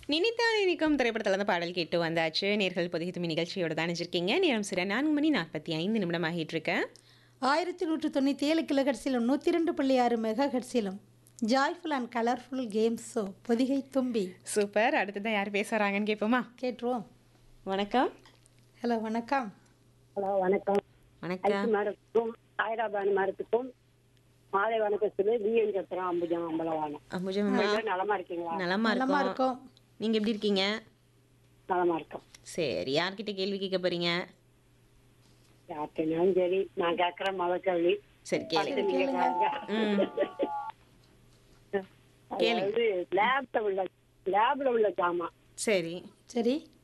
நினைத்தால் இனிக்கும் திரைப்படத்தில் இருந்து பாடல் கேட்டு வந்தாச்சு நேர்கள் பொதிகத்துமி நிகழ்ச்சியோட தான் நினைச்சிருக்கீங்க நேரம் சிற நான்கு மணி நாற்பத்தி ஐந்து நிமிடம் ஆகிட்டு இருக்கு ஆயிரத்தி நூற்று தொண்ணூற்றி ஏழு கிலோஹெட்ஸிலும் நூற்றி ரெண்டு புள்ளி ஆறு மெகா ஹெட்ஸிலும் joyful and colourful games show Pothigai Thumbi super அடுத்ததான் யார் பேச வராங்கன்னு கேட்போமா கேட்டுருவோம் வணக்கம் ஹலோ வணக்கம் ஹலோ வணக்கம் வணக்கம் ஐசி மேடத்துக்கும் சாய்ராபானு மேடத்துக்கும் மாலை வணக்கம் சொல்லி பிஎன் சத்திரம் அம்புஜம் அம்பலவானம் அம்புஜம் எல்லாரும் நலமா இருக்கீங்களா நலமா நலமா இருக்கும் இருக்கோம் நீங்க எப்படி இருக்கீங்க நலமா இருக்கோம் சரி யார்கிட்ட கேள்வி கேட்க போறீங்க யார்கிட்டனாலும் சரி நான் கேட்குற மத கேள்வி சரி கேளுங்க அடுத்து நீங்க கேளுங்க. கேளுங்க. அதாவது லேப்ல உள்ள லேப்ல உள்ள ஜாமான் சரி சரி